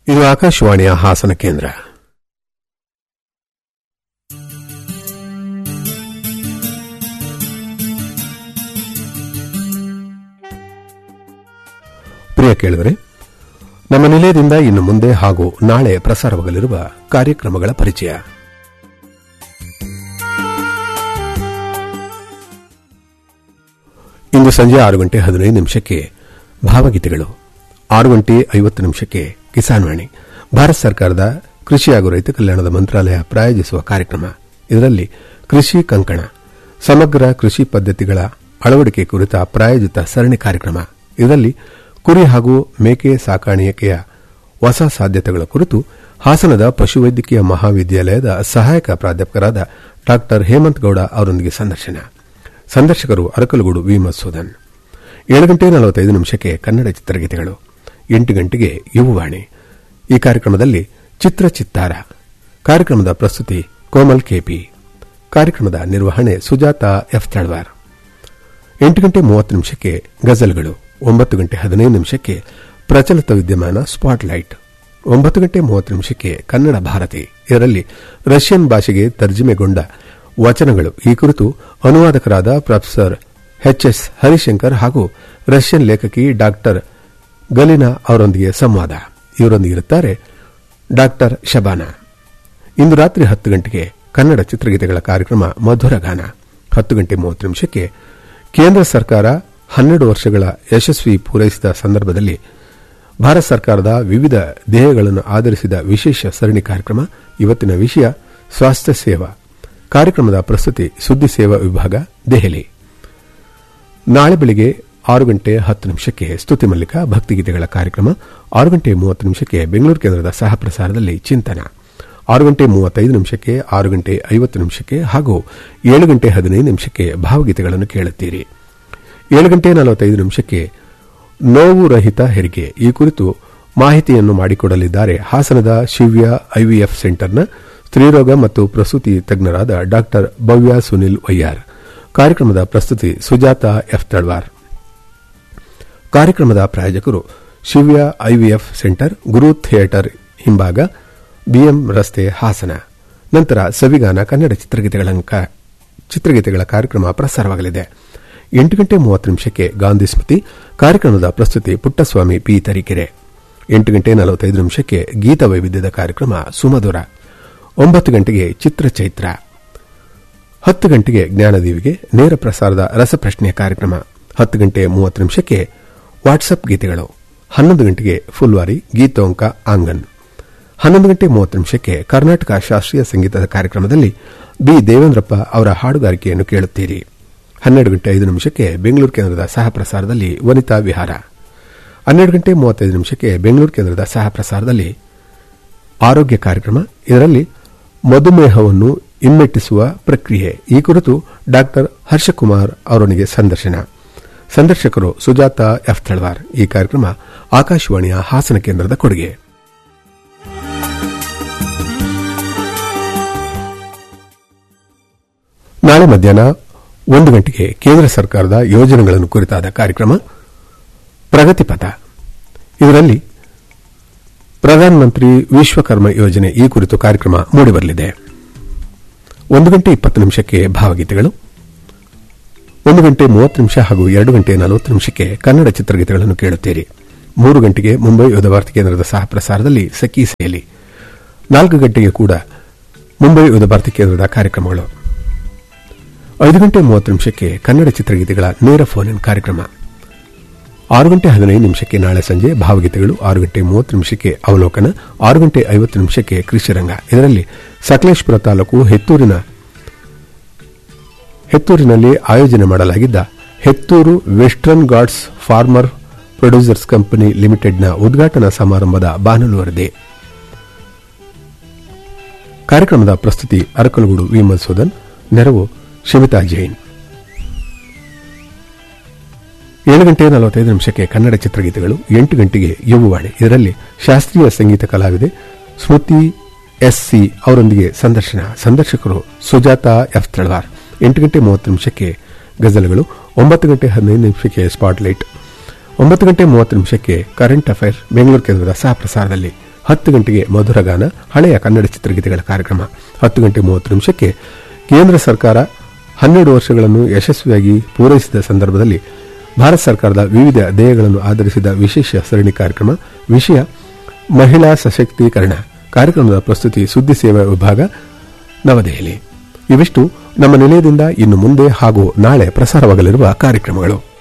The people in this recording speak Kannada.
ಇದು ಆಕಾಶವಾಣಿಯ ಹಾಸನ ಕೇಂದ್ರ ಪ್ರಿಯ ಕೇಳಿದರೆ ನಮ್ಮ ನಿಲಯದಿಂದ ಇನ್ನು ಮುಂದೆ ಹಾಗೂ ನಾಳೆ ಪ್ರಸಾರವಾಗಲಿರುವ ಕಾರ್ಯಕ್ರಮಗಳ ಪರಿಚಯ ಇಂದು ಸಂಜೆ ಆರು ಗಂಟೆ ಹದಿನೈದು ನಿಮಿಷಕ್ಕೆ ಭಾವಗೀತೆಗಳು ಆರು ಗಂಟೆ ಐವತ್ತು ನಿಮಿಷಕ್ಕೆ ಕಿಸಾನ್ ವಾಣಿ ಭಾರತ ಸರ್ಕಾರದ ಕೃಷಿ ಹಾಗೂ ರೈತ ಕಲ್ಯಾಣದ ಮಂತ್ರಾಲಯ ಪ್ರಾಯೋಜಿಸುವ ಕಾರ್ಯಕ್ರಮ ಇದರಲ್ಲಿ ಕೃಷಿ ಕಂಕಣ ಸಮಗ್ರ ಕೃಷಿ ಪದ್ಧತಿಗಳ ಅಳವಡಿಕೆ ಕುರಿತ ಪ್ರಾಯೋಜಿತ ಸರಣಿ ಕಾರ್ಯಕ್ರಮ ಇದರಲ್ಲಿ ಕುರಿ ಹಾಗೂ ಮೇಕೆ ಸಾಕಾಣಿಕೆಯ ಹೊಸ ಸಾಧ್ಯತೆಗಳ ಕುರಿತು ಹಾಸನದ ಪಶುವೈದ್ಯಕೀಯ ಮಹಾವಿದ್ಯಾಲಯದ ಸಹಾಯಕ ಪ್ರಾಧ್ಯಾಪಕರಾದ ಡಾ ಹೇಮಂತ್ ಗೌಡ ಅವರೊಂದಿಗೆ ಸಂದರ್ಶನ ಸಂದರ್ಶಕರು ಅರಕಲಗೂಡು ವಿ ಮಸೂದನ್ ಏಳು ಗಂಟೆ ನಲವತ್ತೈದು ನಿಮಿಷಕ್ಕೆ ಕನ್ನಡ ಚಿತ್ರಗೀತೆಗಳು ಎಂಟು ಗಂಟೆಗೆ ಯುವವಾಣಿ ಈ ಕಾರ್ಯಕ್ರಮದಲ್ಲಿ ಚಿತ್ರ ಚಿತ್ತಾರ ಕಾರ್ಯಕ್ರಮದ ಪ್ರಸ್ತುತಿ ಕೋಮಲ್ ಕೆಪಿ ಕಾರ್ಯಕ್ರಮದ ನಿರ್ವಹಣೆ ಸುಜಾತ ಎಫ್ ತಳ್ವಾರ್ ಎಂಟು ಗಂಟೆ ಮೂವತ್ತು ನಿಮಿಷಕ್ಕೆ ಗಜಲ್ಗಳು ಒಂಬತ್ತು ಗಂಟೆ ಹದಿನೈದು ನಿಮಿಷಕ್ಕೆ ಪ್ರಚಲಿತ ವಿದ್ಯಮಾನ ಸ್ಪಾಟ್ಲೈಟ್ ಒಂಬತ್ತು ಗಂಟೆ ಮೂವತ್ತು ನಿಮಿಷಕ್ಕೆ ಕನ್ನಡ ಭಾರತಿ ಇದರಲ್ಲಿ ರಷ್ಯನ್ ಭಾಷೆಗೆ ತರ್ಜುಮೆಗೊಂಡ ವಚನಗಳು ಈ ಕುರಿತು ಅನುವಾದಕರಾದ ಪ್ರೊಫೆಸರ್ ಎಚ್ಎಸ್ ಹರಿಶಂಕರ್ ಹಾಗೂ ರಷ್ಯನ್ ಲೇಖಕಿ ಡಾಕ್ಟರ್ ಗಲಿನಾ ಅವರೊಂದಿಗೆ ಸಂವಾದ ಇವರೊಂದಿಗಿರುತ್ತಾರೆ ಡಾಕ್ಟರ್ ಶಬಾನಾ ಇಂದು ರಾತ್ರಿ ಹತ್ತು ಗಂಟೆಗೆ ಕನ್ನಡ ಚಿತ್ರಗೀತೆಗಳ ಕಾರ್ಯಕ್ರಮ ಮಧುರ ಗಾನ ಹತ್ತು ಗಂಟೆ ಮೂವತ್ತು ನಿಮಿಷಕ್ಕೆ ಕೇಂದ್ರ ಸರ್ಕಾರ ಹನ್ನೆರಡು ವರ್ಷಗಳ ಯಶಸ್ವಿ ಪೂರೈಸಿದ ಸಂದರ್ಭದಲ್ಲಿ ಭಾರತ ಸರ್ಕಾರದ ವಿವಿಧ ಧ್ಯೇಯಗಳನ್ನು ಆಧರಿಸಿದ ವಿಶೇಷ ಸರಣಿ ಕಾರ್ಯಕ್ರಮ ಇವತ್ತಿನ ವಿಷಯ ಸ್ವಾಸ್ಥ್ಯ ಸೇವಾ ಕಾರ್ಯಕ್ರಮದ ಪ್ರಸ್ತುತಿ ಸುದ್ದಿ ಸೇವಾ ವಿಭಾಗ ದೆಹಲಿ ನಾಳೆ ಬೆಳಿಗ್ಗೆ ಆರು ಗಂಟೆ ಹತ್ತು ನಿಮಿಷಕ್ಕೆ ಸ್ತುತಿ ಮಲ್ಲಿಕ ಭಕ್ತಿಗೀತೆಗಳ ಕಾರ್ಯಕ್ರಮ ಆರು ಗಂಟೆ ಮೂವತ್ತು ನಿಮಿಷಕ್ಕೆ ಬೆಂಗಳೂರು ಕೇಂದ್ರದ ಸಹ ಪ್ರಸಾರದಲ್ಲಿ ಚಿಂತನ ಆರು ಗಂಟೆ ಮೂವತ್ತೈದು ನಿಮಿಷಕ್ಕೆ ಆರು ಗಂಟೆ ಐವತ್ತು ನಿಮಿಷಕ್ಕೆ ಹಾಗೂ ಏಳು ಗಂಟೆ ಹದಿನೈದು ನಿಮಿಷಕ್ಕೆ ಭಾವಗೀತೆಗಳನ್ನು ಕೇಳುತ್ತೀರಿ ಏಳು ಗಂಟೆ ನಲವತ್ತೈದು ನಿಮಿಷಕ್ಕೆ ನೋವು ರಹಿತ ಹೆರಿಗೆ ಈ ಕುರಿತು ಮಾಹಿತಿಯನ್ನು ಮಾಡಿಕೊಡಲಿದ್ದಾರೆ ಹಾಸನದ ಶಿವ್ಯ ಐವಿಎಫ್ ಸೆಂಟರ್ನ ಸ್ತ್ರೀರೋಗ ಮತ್ತು ಪ್ರಸೂತಿ ತಜ್ಞರಾದ ಡಾ ಭವ್ಯ ಸುನಿಲ್ ವೈಯಾರ್ ಕಾರ್ಯಕ್ರಮದ ಪ್ರಸ್ತುತಿ ಸುಜಾತ ಎಫ್ ತಳ್ವಾರ್ ಕಾರ್ಯಕ್ರಮದ ಪ್ರಾಯೋಜಕರು Shivya IVF centre Guru theatre ಹಿಂಭಾಗ ಬಿಎಂ ರಸ್ತೆ ಹಾಸನ ನಂತರ ಸವಿಗಾನ ಕನ್ನಡ ಚಿತ್ರಗೀತೆಗಳ ಕಾರ್ಯಕ್ರಮ ಪ್ರಸಾರವಾಗಲಿದೆ ಎಂಟು ಗಂಟೆ ಮೂವತ್ತು ನಿಮಿಷಕ್ಕೆ ಗಾಂಧಿ ಸ್ಮೃತಿ ಕಾರ್ಯಕ್ರಮದ ಪ್ರಸ್ತುತಿ ಪುಟ್ಟಸ್ವಾಮಿ ಪಿ ತರೀಕೆರೆ ಎಂಟು ಗಂಟೆ ನಲವತ್ತೈದು ನಿಮಿಷಕ್ಕೆ ಗೀತ ವೈವಿಧ್ಯದ ಕಾರ್ಯಕ್ರಮ ಸುಮಧುರ ಒಂಬತ್ತು ಗಂಟೆಗೆ ಚಿತ್ರಚೈತ್ರ ಹತ್ತು ಗಂಟೆಗೆ ಜ್ಞಾನದೀವಿಗೆ ನೇರ ಪ್ರಸಾರದ ರಸಪ್ರಶ್ನೆಯ ಕಾರ್ಯಕ್ರಮ ಹತ್ತು ಗಂಟೆ ಮೂವತ್ತು ನಿಮಿಷಕ್ಕೆ ವಾಟ್ಸಪ್ ಗೀತೆಗಳು ಹನ್ನೊಂದು ಗಂಟೆಗೆ ಫುಲ್ವಾರಿ ಗೀತೋಂಕ ಆಂಗನ್ ಹನ್ನೊಂದು ಗಂಟೆ ಮೂವತ್ತು ನಿಮಿಷಕ್ಕೆ ಕರ್ನಾಟಕ ಶಾಸ್ತ್ರೀಯ ಸಂಗೀತದ ಕಾರ್ಯಕ್ರಮದಲ್ಲಿ ಬಿ ದೇವೇಂದ್ರಪ್ಪ ಅವರ ಹಾಡುಗಾರಿಕೆಯನ್ನು ಕೇಳುತ್ತೀರಿ ಹನ್ನೆರಡು ಗಂಟೆ ಐದು ನಿಮಿಷಕ್ಕೆ ಬೆಂಗಳೂರು ಕೇಂದ್ರದ ಸಹ ಪ್ರಸಾರದಲ್ಲಿ ವನಿತಾ ವಿಹಾರ ಹನ್ನೆರಡು ಗಂಟೆ ಮೂವತ್ತೈದು ನಿಮಿಷಕ್ಕೆ ಬೆಂಗಳೂರು ಕೇಂದ್ರದ ಸಹ ಪ್ರಸಾರದಲ್ಲಿ ಆರೋಗ್ಯ ಕಾರ್ಯಕ್ರಮ ಇದರಲ್ಲಿ ಮಧುಮೇಹವನ್ನು ಹಿಮ್ಮೆಟ್ಟಿಸುವ ಪ್ರಕ್ರಿಯೆ ಈ ಕುರಿತು ಡಾ ಹರ್ಷಕುಮಾರ್ ಅವರೊಂದಿಗೆ ಸಂದರ್ಶನ ಸಂದರ್ಶಕರು ಸುಜಾತ ಎಫ್ ತಳ್ವಾರ್ ಈ ಕಾರ್ಯಕ್ರಮ ಆಕಾಶವಾಣಿಯ ಹಾಸನ ಕೇಂದ್ರದ ಕೊಡುಗೆ ನಾಳೆ ಮಧ್ಯಾಹ್ನ ಒಂದು ಗಂಟೆಗೆ ಕೇಂದ್ರ ಸರ್ಕಾರದ ಯೋಜನೆಗಳನ್ನು ಕುರಿತಾದ ಕಾರ್ಯಕ್ರಮ ಪ್ರಗತಿಪಥ ಇದರಲ್ಲಿ ಪ್ರಧಾನಮಂತ್ರಿ ವಿಶ್ವಕರ್ಮ ಯೋಜನೆ ಈ ಕುರಿತು ಕಾರ್ಯಕ್ರಮ ಮೂಡಿಬರಲಿದೆ ಒಂದು ಗಂಟೆ ಇಪ್ಪತ್ತು ನಿಮಿಷಕ್ಕೆ ಭಾವಗೀತೆಗಳು ಒಂದು ಗಂಟೆ ಮೂವತ್ತು ನಿಮಿಷ ಹಾಗೂ ಎರಡು ಗಂಟೆ ನಲವತ್ತು ನಿಮಿಷಕ್ಕೆ ಕನ್ನಡ ಚಿತ್ರಗೀತೆಗಳನ್ನು ಕೇಳುತ್ತೀರಿ ಮೂರು ಗಂಟೆಗೆ ಮುಂಬೈ ಯುದ್ಧಭಾರತಿ ಕೇಂದ್ರದ ಸಹ ಪ್ರಸಾರದಲ್ಲಿ ಸಖಿ ಸೇಲಿ ನಾಲ್ಕು ಗಂಟೆಗೆ ಕೂಡ ಮುಂಬೈ ಯುದ್ಧಭಾರತಿ ಕೇಂದ್ರದ ಕಾರ್ಯಕ್ರಮಗಳು ಐದು ಗಂಟೆ ಮೂವತ್ತು ನಿಮಿಷಕ್ಕೆ ಕನ್ನಡ ಚಿತ್ರಗೀತೆಗಳ ನೇರ ಫೋನ್ ಇನ್ ಕಾರ್ಯಕ್ರಮ ಆರು ಗಂಟೆ ಹದಿನೈದು ನಿಮಿಷಕ್ಕೆ ನಾಳೆ ಸಂಜೆ ಭಾವಗೀತೆಗಳು ಆರು ಗಂಟೆ ಮೂವತ್ತು ನಿಮಿಷಕ್ಕೆ ಅವಲೋಕನ ಆರು ಗಂಟೆ ಐವತ್ತು ನಿಮಿಷಕ್ಕೆ ಕೃಷಿರಂಗ ಇದರಲ್ಲಿ ಸಕಲೇಶ್ಪುರ ತಾಲೂಕು ಹೆತ್ತೂರಿನ ಹೆತ್ತೂರಿನಲ್ಲಿ ಆಯೋಜನೆ ಮಾಡಲಾಗಿದ್ದ Hettur western Ghats farmer producers company ಲಿಮಿಟೆಡ್ನ ಉದ್ಘಾಟನಾ ಸಮಾರಂಭದ ಬಾನಲು ವರದಿ ಕಾರ್ಯಕ್ರಮದ ಪ್ರಸ್ತುತಿ ಅರಕಲಗೂಡು ವಿ ಮಧುಸೂದನ್ ನೆರವು ಶಿಮಿತಾ ಜೈನ್ ಏಳು ಗಂಟೆ ನಲವತ್ತೈದು ನಿಮಿಷಕ್ಕೆ ಕನ್ನಡ ಚಿತ್ರಗೀತೆಗಳು ಎಂಟು ಗಂಟೆಗೆ ಯುವವಾಣಿ ಇದರಲ್ಲಿ ಶಾಸ್ತ್ರೀಯ ಸಂಗೀತ ಕಲಾವಿದೆ ಸ್ಮೃತಿ ಎಸ್ಸಿ ಅವರೊಂದಿಗೆ ಸಂದರ್ಶನ ಸಂದರ್ಶಕರು ಸುಜಾತ ಎಫ್ ತಳವಾರ್ ಎಂಟು ಗಂಟೆ ಮೂವತ್ತು ನಿಮಿಷಕ್ಕೆ ಗಜಲ್ಗಳು ಒಂಬತ್ತು ಗಂಟೆ ಹದಿನೈದು ನಿಮಿಷಕ್ಕೆ ಸ್ಪಾಟ್ಲೈಟ್ ಒಂಬತ್ತು ಗಂಟೆ ಮೂವತ್ತು ನಿಮಿಷಕ್ಕೆ ಕರೆಂಟ್ ಅಫೈರ್ ಬೆಂಗಳೂರು ಕೇಂದ್ರದ ಸಹ ಪ್ರಸಾರದಲ್ಲಿ ಹತ್ತು ಗಂಟೆಗೆ ಮಧುರಗಾನ ಹಳೆಯ ಕನ್ನಡ ಚಿತ್ರಗೀತೆಗಳ ಕಾರ್ಯಕ್ರಮ ಹತ್ತು ಗಂಟೆ ಮೂವತ್ತು ನಿಮಿಷಕ್ಕೆ ಕೇಂದ್ರ ಸರ್ಕಾರ ಹನ್ನೆರಡು ವರ್ಷಗಳನ್ನು ಯಶಸ್ವಿಯಾಗಿ ಪೂರೈಸಿದ ಸಂದರ್ಭದಲ್ಲಿ ಭಾರತ ಸರ್ಕಾರದ ವಿವಿಧ ಧ್ಯೇಯಗಳನ್ನು ಆಧರಿಸಿದ ವಿಶೇಷ ಸರಣಿ ಕಾರ್ಯಕ್ರಮ ವಿಷಯ ಮಹಿಳಾ ಸಶಕ್ತೀಕರಣ ಕಾರ್ಯಕ್ರಮದ ಪ್ರಸ್ತುತಿ ಸುದ್ದಿ ಸೇವಾ ವಿಭಾಗ ನವದೆಹಲಿ ಇವಿಷ್ಟು ನಮ್ಮ ನಿಲಯದಿಂದ ಇನ್ನು ಮುಂದೆ ಹಾಗೂ ನಾಳೆ ಪ್ರಸಾರವಾಗಲಿರುವ ಕಾರ್ಯಕ್ರಮಗಳು